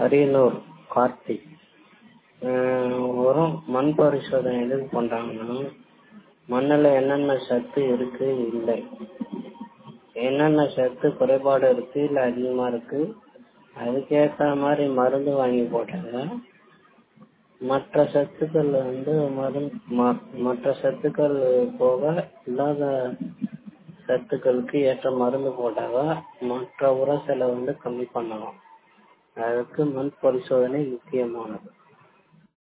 அரியலூர் கார்த்திக் உரம் மண் பரிசோதனை எதுக்கு பண்ணுறாங்கன்னா மண்ணில் என்னென்ன சத்து இருக்கு இல்லை என்னென்ன சத்து குறைபாடு இருக்கு இல்லை அதிகமாக இருக்கு அதுக்கேற்ற மாதிரி மருந்து வாங்கி போட்டாங்க மற்ற சத்துக்கள் வந்து மருந்து மற்ற சத்துக்கள் போக இல்லாத சத்துக்களுக்கு ஏற்ற மருந்து போட்டால் மற்ற உர செலவு வந்து கம்மி பண்ணலாம் அதுக்கு மண் பரிசோதனை முக்கியமானது